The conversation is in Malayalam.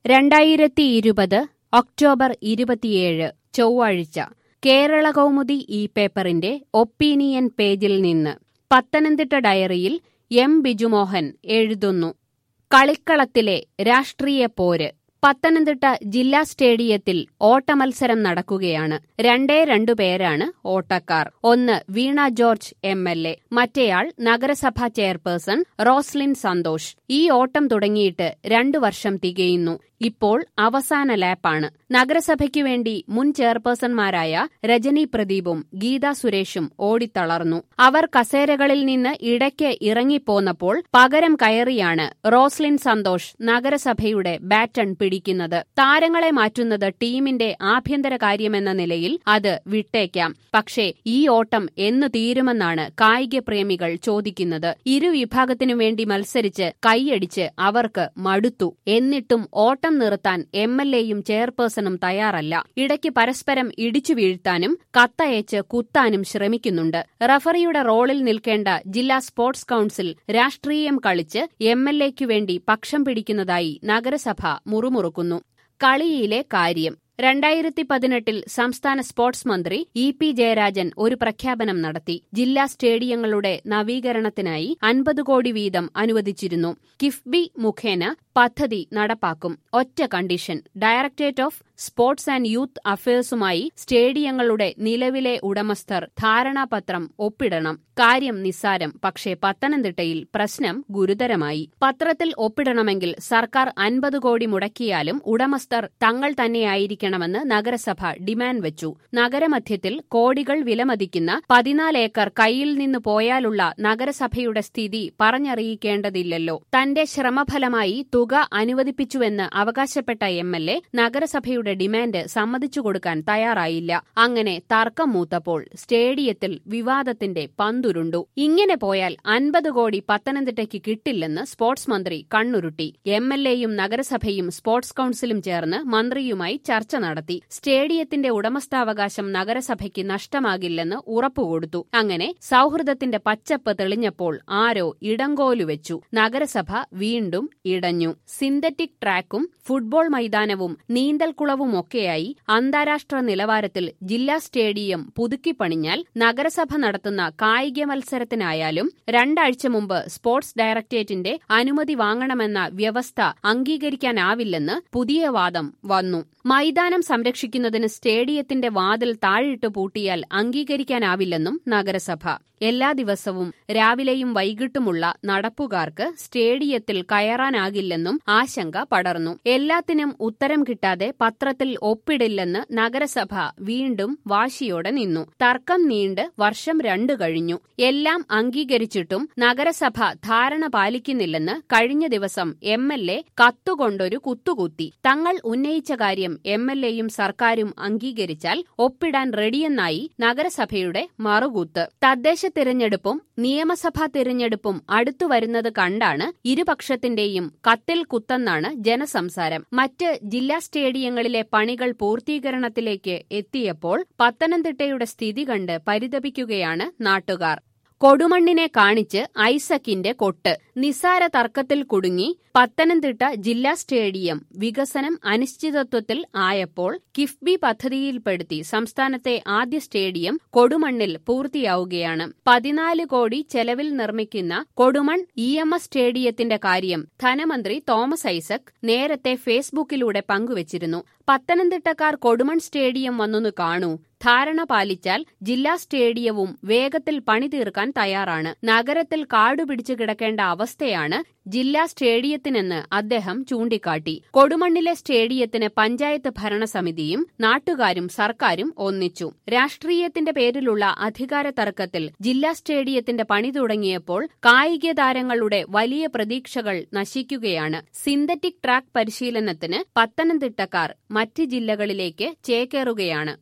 രണ്ടായിരത്തി ഇരുപത് ഒക്ടോബർ ഇരുപത്തിയേഴ് ചൊവ്വാഴ്ച കേരള കൗമുദി ഈ പേപ്പറിന്റെ ഒപ്പീനിയൻ പേജിൽ നിന്ന് പത്തനംതിട്ട ഡയറിയിൽ എം ബിജുമോഹൻ എഴുതുന്നു കളിക്കളത്തിലെ രാഷ്ട്രീയ പോര് പത്തനംതിട്ട ജില്ലാ സ്റ്റേഡിയത്തിൽ ഓട്ടമത്സരം നടക്കുകയാണ് രണ്ടേ രണ്ടു പേരാണ് ഓട്ടക്കാർ ഒന്ന് Veena George M L A മറ്റേയാൾ നഗരസഭാ ചെയർപേഴ്സൺ റോസ്ലിൻ സന്തോഷ് ഈ ഓട്ടം തുടങ്ങിയിട്ട് രണ്ടു വർഷം തികയുന്നു ഇപ്പോൾ അവസാന ലാപ്പാണ് നഗരസഭയ്ക്കു വേണ്ടി മുൻ ചെയർപേഴ്സൺമാരായ രജനി പ്രദീപും ഗീതാ സുരേഷും ഓടിത്തളർന്നു അവർ കസേരകളിൽ നിന്ന് ഇടയ്ക്ക് ഇറങ്ങിപ്പോന്നപ്പോൾ പകരം കയറിയാണ് റോസ്ലിൻ സന്തോഷ് നഗരസഭയുടെ ബാറ്റൺ പിടിക്കുന്നത് താരങ്ങളെ മാറ്റുന്നത് ടീമിന്റെ ആഭ്യന്തര കാര്യമെന്ന നിലയിൽ അത് വിട്ടേക്കാം പക്ഷേ ഈ ഓട്ടം എന്ന് തീരുമെന്നാണ് കായിക പ്രേമികൾ ചോദിക്കുന്നത് ഇരു വിഭാഗത്തിനു വേണ്ടി മത്സരിച്ച് കൈയടിച്ച് അവർക്ക് മടുത്തു എന്നിട്ടും ഓട്ടം നിർത്താൻ എം എൽ എയും ചെയർപേഴ്സണും തയ്യാറല്ല ഇടയ്ക്ക് പരസ്പരം ഇടിച്ചു വീഴ്ത്താനും കത്തയച്ച് കുത്താനും ശ്രമിക്കുന്നുണ്ട് റഫറിയുടെ റോളിൽ നിൽക്കേണ്ട ജില്ലാ സ്പോർട്സ് കൌൺസിൽ രാഷ്ട്രീയം കളിച്ച് എം എൽ എക്കു വേണ്ടി പക്ഷം പിടിക്കുന്നതായി നഗരസഭ മുറുമുറുക്കുന്നു കളിയിലെ കാര്യം രണ്ടായിരത്തി പതിനെട്ടിൽ സംസ്ഥാന സ്പോർട്സ് മന്ത്രി ഇ പി ജയരാജൻ ഒരു പ്രഖ്യാപനം നടത്തി ജില്ലാ സ്റ്റേഡിയങ്ങളുടെ നവീകരണത്തിനായി അൻപത് കോടി വീതം അനുവദിച്ചിരുന്നു കിഫ്ബി മുഖേന പദ്ധതി നടപ്പാക്കും ഒറ്റ condition directorate of sports and youth അഫയേഴ്സുമായി സ്റ്റേഡിയങ്ങളുടെ നിലവിലെ ഉടമസ്ഥർ ധാരണാപത്രം ഒപ്പിടണം കാര്യം നിസ്സാരം പക്ഷേ പത്തനംതിട്ടയിൽ പ്രശ്നം ഗുരുതരമായി പത്രത്തിൽ ഒപ്പിടണമെങ്കിൽ സർക്കാർ അൻപത് കോടി മുടക്കിയാലും ഉടമസ്ഥർ തങ്ങൾ തന്നെയായിരിക്കണമെന്ന് നഗരസഭ ഡിമാൻഡ് വെച്ചു നഗരമധ്യത്തിൽ കോടികൾ വിലമതിക്കുന്ന പതിനാല് ഏക്കർ കയ്യിൽ നിന്ന് പോയാലുള്ള നഗരസഭയുടെ സ്ഥിതി പറഞ്ഞറിയിക്കേണ്ടതില്ലല്ലോ തന്റെ ശ്രമഫലമായി തുക അനുവദിപ്പിച്ചുവെന്ന് അവകാശപ്പെട്ട എം എൽ എ നഗരസഭയുടെ ഡിമാൻഡ് സമ്മതിച്ചു കൊടുക്കാൻ തയ്യാറായില്ല അങ്ങനെ തർക്കം മൂത്തപ്പോൾ സ്റ്റേഡിയത്തിൽ വിവാദത്തിന്റെ പന്തുരുണ്ടു ഇങ്ങനെ പോയാൽ അൻപത് കോടി പത്തനംതിട്ടയ്ക്ക് കിട്ടില്ലെന്ന് സ്പോർട്സ് മന്ത്രി കണ്ണുരുട്ടി എം എൽ എയും നഗരസഭയും സ്പോർട്സ് കൌൺസിലും ചേർന്ന് മന്ത്രിയുമായി ചർച്ച നടത്തി സ്റ്റേഡിയത്തിന്റെ ഉടമസ്ഥാവകാശം നഗരസഭയ്ക്ക് നഷ്ടമാകില്ലെന്ന് ഉറപ്പുകൊടുത്തു അങ്ങനെ സൌഹൃദത്തിന്റെ പച്ചപ്പ് തെളിഞ്ഞപ്പോൾ ആരോ ഇടങ്കോലു വെച്ചു നഗരസഭ വീണ്ടും ഇടഞ്ഞു സിന്തറ്റിക് ട്രാക്കും ഫുട്ബോൾ മൈതാനവും നീന്തൽക്കുളവുമൊക്കെയായി അന്താരാഷ്ട്ര നിലവാരത്തിൽ ജില്ലാ സ്റ്റേഡിയം പുതുക്കിപ്പണിഞ്ഞാൽ നഗരസഭ നടത്തുന്ന കായിക മത്സരത്തിനായാലും രണ്ടാഴ്ച മുമ്പ് സ്പോർട്സ് ഡയറക്ടറേറ്റിന്റെ അനുമതി വാങ്ങണമെന്ന വ്യവസ്ഥ അംഗീകരിക്കാനാവില്ലെന്ന് പുതിയ വാദം വന്നു മൈതാനം സംരക്ഷിക്കുന്നതിന് സ്റ്റേഡിയത്തിന്റെ വാതിൽ താഴിട്ട് പൂട്ടിയാൽ അംഗീകരിക്കാനാവില്ലെന്നും നഗരസഭ എല്ലാ ദിവസവും രാവിലെയും വൈകിട്ടുമുള്ള നടപ്പുകാർക്ക് സ്റ്റേഡിയത്തിൽ കയറാനാകില്ലെന്നും ആശങ്ക പടർന്നു എല്ലാത്തിനും ഉത്തരം കിട്ടാതെ പത്രത്തിൽ ഒപ്പിടില്ലെന്ന് നഗരസഭ വീണ്ടും വാശിയോടെ നിന്നു തർക്കം നീണ്ട് വർഷം രണ്ടു കഴിഞ്ഞു എല്ലാം അംഗീകരിച്ചിട്ടും നഗരസഭ ധാരണ പാലിക്കുന്നില്ലെന്ന് കഴിഞ്ഞ ദിവസം എം എൽ എ കത്തുകൊണ്ടൊരു കുത്തുകുത്തി തങ്ങൾ ഉന്നയിച്ച കാര്യം എം എൽ എയും സർക്കാരും അംഗീകരിച്ചാൽ ഒപ്പിടാൻ റെഡിയെന്നായി നഗരസഭയുടെ മറുകൂത്ത് തദ്ദേശ തിരഞ്ഞെടുപ്പും നിയമസഭാ തിരഞ്ഞെടുപ്പും അടുത്തു വരുന്നത് കണ്ടാണ് ഇരുപക്ഷത്തിന്റെയും കത്തിൽ കുത്തെന്നാണ് ജനസംസാരം മറ്റ് ജില്ലാ സ്റ്റേഡിയങ്ങളിലെ പണികൾ പൂർത്തീകരണത്തിലേക്ക് എത്തിയപ്പോൾ പത്തനംതിട്ടയുടെ സ്ഥിതി കണ്ട് പരിതപിക്കുകയാണ് നാട്ടുകാർ കൊടുമണ്ണിനെ കാണിച്ച് ഐസക്കിന്റെ കൊട്ട് നിസാര തർക്കത്തിൽ കുടുങ്ങി പത്തനംതിട്ട ജില്ലാ സ്റ്റേഡിയം വികസനം അനിശ്ചിതത്വത്തിൽ ആയപ്പോൾ കിഫ്ബി പദ്ധതിയിൽപ്പെടുത്തി സംസ്ഥാനത്തെ ആദ്യ സ്റ്റേഡിയം കൊടുമണ്ണിൽ പൂർത്തിയാവുകയാണ് പതിനാല് കോടി ചെലവിൽ നിർമ്മിക്കുന്ന കൊടുമൺ ഇ എം എസ് സ്റ്റേഡിയത്തിന്റെ കാര്യം ധനമന്ത്രി തോമസ് ഐസക് നേരത്തെ ഫേസ്ബുക്കിലൂടെ പങ്കുവച്ചിരുന്നു പത്തനംതിട്ടക്കാർ കൊടുമൺ സ്റ്റേഡിയം വന്നൊന്ന് കാണൂ ധാരണ പാലിച്ചാൽ ജില്ലാ സ്റ്റേഡിയവും വേഗത്തിൽ പണി തീർക്കാൻ തയ്യാറാണ് നഗരത്തിൽ കാടുപിടിച്ചു കിടക്കേണ്ട അവസ്ഥയാണ് ജില്ലാ സ്റ്റേഡിയത്തിനെന്ന് അദ്ദേഹം ചൂണ്ടിക്കാട്ടി കൊടുമണ്ണിലെ സ്റ്റേഡിയത്തിന് പഞ്ചായത്ത് ഭരണസമിതിയും നാട്ടുകാരും സർക്കാരും ഒന്നിച്ചു രാഷ്ട്രീയത്തിന്റെ പേരിലുള്ള അധികാര തർക്കത്തിൽ ജില്ലാ സ്റ്റേഡിയത്തിന്റെ പണി തുടങ്ങിയപ്പോൾ കായിക താരങ്ങളുടെ വലിയ പ്രതീക്ഷകൾ നശിക്കുകയാണ് സിന്തറ്റിക് ട്രാക്ക് പരിശീലനത്തിന് പത്തനംതിട്ടക്കാർ മറ്റ് ജില്ലകളിലേക്ക് ചേക്കേറുകയാണ്